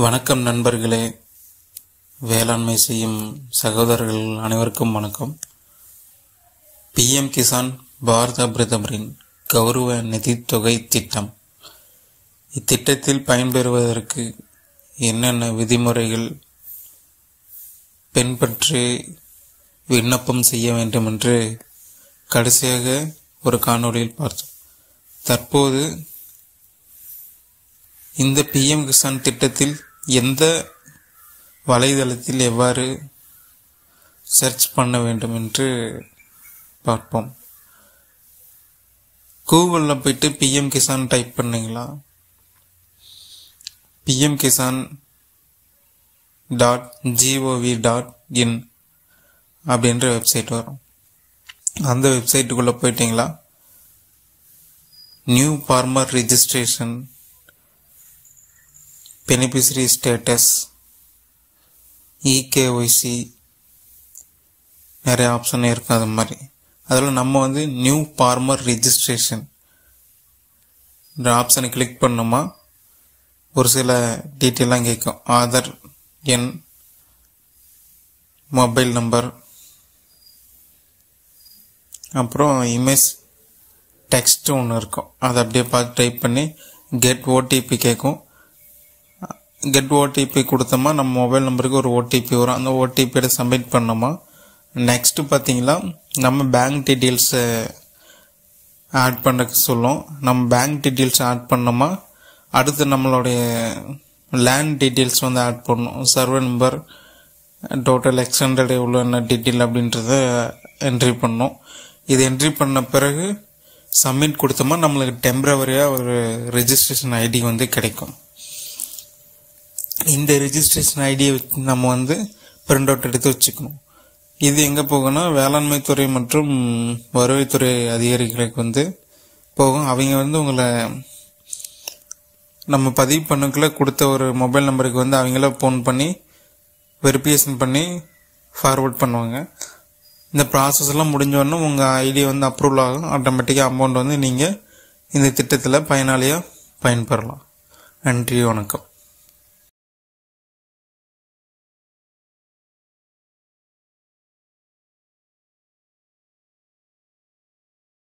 வணக்கம் நண்பர்களே வேளாண்மை செய்யும் சகோதரர்கள் அனைவருக்கும் வணக்கம் பிஎம் கிசான் பாரத பிரதமரின் கௌரவ நிதித் தொகை திட்டம் இத்திட்டத்தில் பயன்பெறுவதற்கு என்னென்ன விதிமுறைகள் பின்பற்றி விண்ணப்பம் செய்ய வேண்டும் என்று கடைசியாக ஒரு காணொளியில் பார்த்தோம் தற்போது இந்த பிஎம் கிசான் திட்டத்தில் எந்த வலைதளத்தில் எவ்வாறு சர்ச் பண்ண வேண்டும் என்று பார்ப்போம் கூகுளில் போயிட்டு பிஎம் கிசான் டைப் பண்ணீங்களா PM Kisan dot gov dot in அப்படின்ற வெப்சைட் வரும் அந்த வெப்சைட்டுக்குள்ளே போயிட்டீங்களா new farmer registration beneficiary status eKYC நிறைய ஆப்ஷன் இருக்கும் அது மாதிரி அதில் நம்ம வந்து நியூ ஃபார்மர் ரிஜிஸ்ட்ரேஷன் இந்த ஆப்ஷனை கிளிக் பண்ணோமா ஒரு சில டீட்டெயிலாம் கேட்கும் ஆதார் எண் மொபைல் நம்பர் அப்புறம் இமேஜ் டெக்ஸ்ட் ஒன்று இருக்கும் அதை அப்படியே பார்த்து டைப் பண்ணி கெட் ஓடிபி கேட்கும் கெட் ஓடிபி கொடுத்தோமா நம்ம மொபைல் நம்பருக்கு ஒரு ஓடிபி வரும் அந்த ஓடிபியோட சப்மிட் பண்ணோமா நெக்ஸ்ட்டு பார்த்தீங்களா நம்ம பேங்க் டீட்டெயில்ஸை ஆட் பண்ணக்கு சொல்லும் நம்ம பேங்க் டீட்டெயில்ஸ் ஆட் பண்ணோமா அடுத்து நம்மளுடைய லேண்ட் டீட்டெயில்ஸ் வந்து ஆட் பண்ணணும் சர்வர் நம்பர் டோட்டல் எக்ஸ்டெண்டட் எவ்வளோ என்ன டீட்டெயில் அப்படின்றத என்ட்ரி பண்ணோம் இது என்ட்ரி பண்ண பிறகு சப்மிட் கொடுத்தோமா நம்மளுக்கு டெம்பரவரியாக ஒரு ரெஜிஸ்ட்ரேஷன் ஐடி வந்து கிடைக்கும் இந்த ரெஜிஸ்ட்ரேஷன் ஐடியை வச்சு நம்ம வந்து பிரிண்ட் அவுட் எடுத்து வச்சுக்கணும் இது எங்கே போகும்னா வேளாண்மை துறை மற்றும் வருவாய்த்துறை அதிகாரிகளுக்கு வந்து போகும் அவங்க வந்து உங்களை நம்ம பதிவு பண்ணக்குள்ள கொடுத்த ஒரு மொபைல் நம்பருக்கு வந்து அவங்கள ஃபோன் பண்ணி வெரிஃபிகேஷன் பண்ணி ஃபார்வர்ட் பண்ணுவாங்க இந்த ப்ராசஸ் எல்லாம் முடிஞ்சோடனே உங்கள் ஐடி வந்து அப்ரூவல் ஆகும் ஆட்டோமேட்டிக்காக அமௌண்ட் வந்து நீங்கள் இந்த திட்டத்தில் பயனாளியாக பயன்பெறலாம் நன்றி வணக்கம்